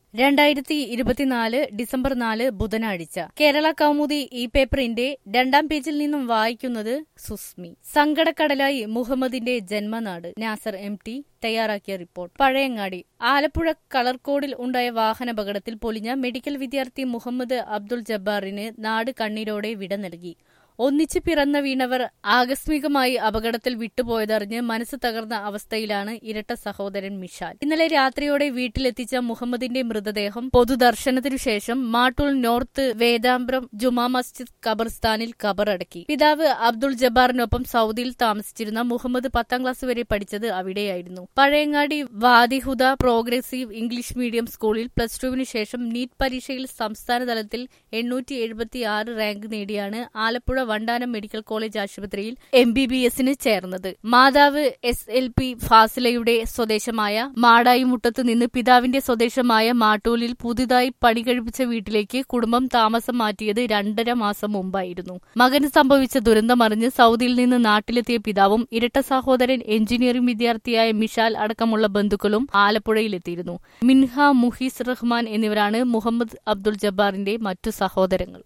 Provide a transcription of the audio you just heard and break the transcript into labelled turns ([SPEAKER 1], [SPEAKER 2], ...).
[SPEAKER 1] രണ്ടായിരത്തി ഇരുപത്തിനാല് ഡിസംബർ നാല് ബുധനാഴ്ച കേരള കൗമുദി ഈ പേപ്പറിന്റെ രണ്ടാം പേജിൽ നിന്നും വായിക്കുന്നത് സുസ്മി സങ്കടക്കടലായി മുഹമ്മദിന്റെ ജന്മനാട് നാസർ എം ടി തയ്യാറാക്കിയ റിപ്പോർട്ട് പഴയങ്ങാടി ആലപ്പുഴ കളർകോടിൽ ഉണ്ടായ വാഹനാപകടത്തിൽ പൊലിഞ്ഞ മെഡിക്കൽ വിദ്യാർത്ഥി മുഹമ്മദ് അബ്ദുൾ ജബ്ബാറിന് നാട് കണ്ണീരോടെ വിട നൽകി ഒന്നിച്ച് പിറന്ന വീണവർ ആകസ്മികമായി അപകടത്തിൽ വിട്ടുപോയതറിഞ്ഞ് മനസ്സ് തകർന്ന അവസ്ഥയിലാണ് ഇരട്ട സഹോദരൻ മിഷാൽ ഇന്നലെ രാത്രിയോടെ വീട്ടിലെത്തിച്ച മുഹമ്മദിന്റെ മൃതദേഹം പൊതുദർശനത്തിനു ശേഷം മാട്ടൂൾ നോർത്ത് വേദാമ്പ്രം ജുമാ മസ്ജിദ് ഖബർസ്ഥാനിൽ ഖബറടക്കി പിതാവ് അബ്ദുൾ ജബ്ബാറിനൊപ്പം സൗദിയിൽ താമസിച്ചിരുന്ന മുഹമ്മദ് പത്താം ക്ലാസ് വരെ പഠിച്ചത് അവിടെയായിരുന്നു Pazhayangadi Vadihuda progressive English medium സ്കൂളിൽ പ്ലസ് ടുവിന് ശേഷം നീറ്റ് പരീക്ഷയിൽ സംസ്ഥാന തലത്തിൽ എണ്ണൂറ്റി എഴുപത്തിയാറ് റാങ്ക് നേടിയാണ് ആലപ്പുഴ വണ്ടാനം മെഡിക്കൽ കോളേജ് ആശുപത്രിയിൽ എം ബി ബി എസിന് ചേർന്നത് മാതാവ് എസ് എൽ പി ഫാസിലയുടെ സ്വദേശമായ മാടായിമുട്ടത്ത് നിന്ന് പിതാവിന്റെ സ്വദേശമായ മാട്ടൂലിൽ പുതുതായി പണി കഴിപ്പിച്ച വീട്ടിലേക്ക് കുടുംബം താമസം മാറ്റിയത് രണ്ടര മാസം മുമ്പായിരുന്നു മകന് സംഭവിച്ച ദുരന്തമറിഞ്ഞ് സൗദിയിൽ നിന്ന് നാട്ടിലെത്തിയ പിതാവും ഇരട്ട സഹോദരൻ എഞ്ചിനീയറിംഗ് വിദ്യാർത്ഥിയായ മിഷാൽ അടക്കമുള്ള ബന്ധുക്കളും ആലപ്പുഴയിലെത്തിയിരുന്നു മിൻഹ മുഹീസ് റഹ്മാൻ എന്നിവരാണ് മുഹമ്മദ് അബ്ദുൾ ജബ്ബാറിന്റെ മറ്റു സഹോദരങ്ങൾ